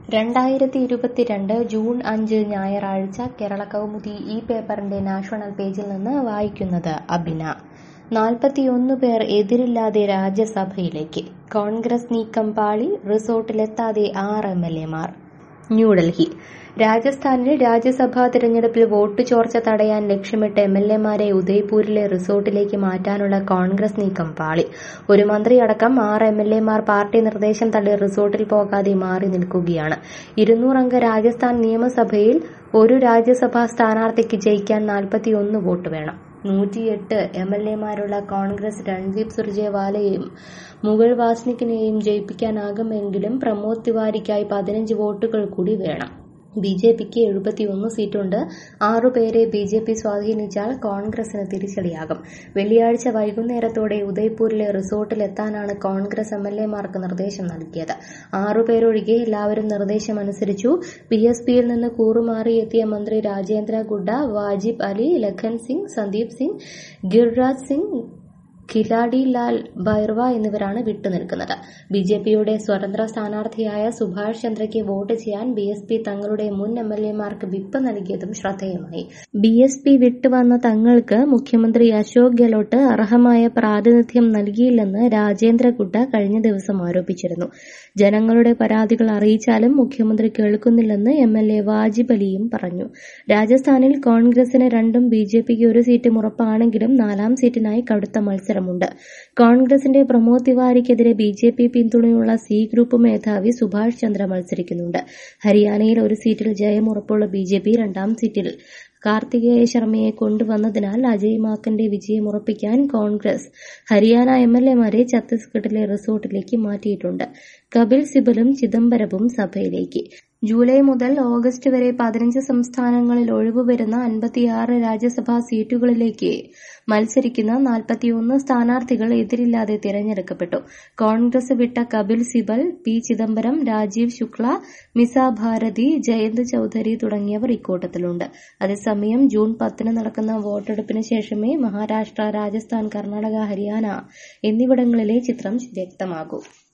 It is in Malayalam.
രണ്ടായിരത്തി ഇരുപത്തിരണ്ട് ജൂൺ അഞ്ച് ഞായറാഴ്ച കേരളകൗമുദി ഈ പേപ്പറിന്റെ നാഷണൽ പേജിൽ നിന്ന് വായിക്കുന്നത് അബിന നാൽപ്പത്തിയൊന്ന് പേർ എതിരില്ലാതെ രാജ്യസഭയിലേക്ക് കോൺഗ്രസ് നീക്കം പാളി റിസോർട്ടിലെത്താതെ ആറ് എം എൽ എമാർ ന്യൂഡൽഹി രാജസ്ഥാനിൽ രാജ്യസഭാ തിരഞ്ഞെടുപ്പിൽ വോട്ട് ചോർച്ച തടയാൻ ലക്ഷ്യമിട്ട് എം എൽ എമാരെ ഉദയ്പൂരിലെ റിസോർട്ടിലേക്ക് മാറ്റാനുള്ള കോൺഗ്രസ് നീക്കം പാളി ഒരു മന്ത്രിയടക്കം ആറ് എം എൽ എമാർ പാർട്ടി നിർദ്ദേശം തള്ളി റിസോർട്ടിൽ പോകാതെ മാറി നിൽക്കുകയാണ് ഇരുന്നൂറംഗ രാജസ്ഥാൻ നിയമസഭയിൽ ഒരു രാജ്യസഭാ സ്ഥാനാർത്ഥിക്ക് ജയിക്കാൻ നാൽപ്പത്തിയൊന്ന് വോട്ട് വേണം നൂറ്റിയെട്ട് എം എൽ എമാരുള്ള കോൺഗ്രസ് രൺദീപ് സുർജേവാലയെയും മുഗൾ വാസ്നിക്കിനെയും ജയിപ്പിക്കാനാകുമെങ്കിലും പ്രമോദ് തിവാരിക്കായി പതിനഞ്ച് വോട്ടുകൾ കൂടി വേണം ബി ജെ പിക്ക് എഴുപത്തിയൊന്ന് സീറ്റുണ്ട് ആറുപേരെ ബി ജെ പി സ്വാധീനിച്ചാൽ കോൺഗ്രസിന് തിരിച്ചടിയാകും വെള്ളിയാഴ്ച വൈകുന്നേരത്തോടെ ഉദയ്പൂരിലെ റിസോർട്ടിലെത്താനാണ് കോൺഗ്രസ് എം എൽ എമാർക്ക് നിർദ്ദേശം നൽകിയത് ആറുപേരൊഴികെ എല്ലാവരും നിർദ്ദേശമനുസരിച്ചു ബി എസ് പിയിൽ നിന്ന് കൂറുമാറി എത്തിയ മന്ത്രി രാജേന്ദ്ര ഗുഡ വാജിബ് അലി ലഖൻ സിംഗ് സന്ദീപ് സിംഗ് ഗിർരാജ് സിംഗ് ഖിലാഡി ലാൽ ബൈർവ എന്നിവരാണ് വിട്ടുനിൽക്കുന്നത് ബി ജെ പിയുടെ സ്വതന്ത്ര സ്ഥാനാർത്ഥിയായ സുഭാഷ് ചന്ദ്രയ്ക്ക് വോട്ട് ചെയ്യാൻ ബി എസ് പി തങ്ങളുടെ മുൻ എം എൽ എമാർക്ക് വിപ്പ് നൽകിയതും ശ്രദ്ധേയമായി ബി എസ് പി വിട്ടുവന്ന തങ്ങൾക്ക് മുഖ്യമന്ത്രി അശോക് ഗെഹ്ലോട്ട് അർഹമായ പ്രാതിനിധ്യം നൽകിയില്ലെന്ന് രാജേന്ദ്ര ഗുഡ കഴിഞ്ഞ ദിവസം ആരോപിച്ചിരുന്നു ജനങ്ങളുടെ പരാതികൾ അറിയിച്ചാലും മുഖ്യമന്ത്രി കേൾക്കുന്നില്ലെന്ന് എം എൽ എ വാജിബ് അലിയും പറഞ്ഞു രാജസ്ഥാനിൽ കോൺഗ്രസിന് രണ്ടും ബി ജെ പിക്ക് ഒരു സീറ്റും ഉറപ്പാണെങ്കിലും നാലാം സീറ്റിനായി കടുത്ത മത്സരം മത്സരമുണ്ട് കോൺഗ്രസിന്റെ പ്രമോദ് തിവാരിക്കെതിരെ ബി ജെ പി പിന്തുണയുള്ള സി ഗ്രൂപ്പ് മേധാവി സുഭാഷ് ചന്ദ്ര മത്സരിക്കുന്നുണ്ട് ഹരിയാനയിൽ ഒരു സീറ്റിൽ ജയമുറപ്പുള്ള ബി ജെ പി രണ്ടാം സീറ്റിൽ കാർത്തികേയ ശർമ്മയെ കൊണ്ടുവന്നതിനാൽ അജയ് മാക്കന്റെ വിജയമുറപ്പിക്കാൻ കോൺഗ്രസ് ഹരിയാന എം എൽ എമാരെ ഛത്തീസ്ഗഡിലെ റിസോർട്ടിലേക്ക് മാറ്റിയിട്ടുണ്ട് കപിൽ സിബലും ചിദംബരവും സഭയിലേക്ക് ജൂലൈ മുതൽ ഓഗസ്റ്റ് വരെ പതിനഞ്ച് സംസ്ഥാനങ്ങളിൽ ഒഴിവുവരുന്ന അൻപത്തിയാറ് രാജ്യസഭാ സീറ്റുകളിലേക്ക് മത്സരിക്കുന്ന നാൽപ്പത്തിയൊന്ന് സ്ഥാനാർത്ഥികൾ എതിരില്ലാതെ തിരഞ്ഞെടുക്കപ്പെട്ടു കോൺഗ്രസ് വിട്ട കപിൽ സിബൽ പി ചിദംബരം രാജീവ് ശുക്ല മിസ ഭാരതി ജയന്ത് ചൌധരി തുടങ്ങിയവർ ഇക്കൂട്ടത്തിലുണ്ട് അതേസമയം ജൂൺ പത്തിന് നടക്കുന്ന വോട്ടെടുപ്പിന് ശേഷമേ മഹാരാഷ്ട്ര രാജസ്ഥാൻ കർണാടക ഹരിയാന എന്നിവിടങ്ങളിലെ ചിത്രം വ്യക്തമാകൂ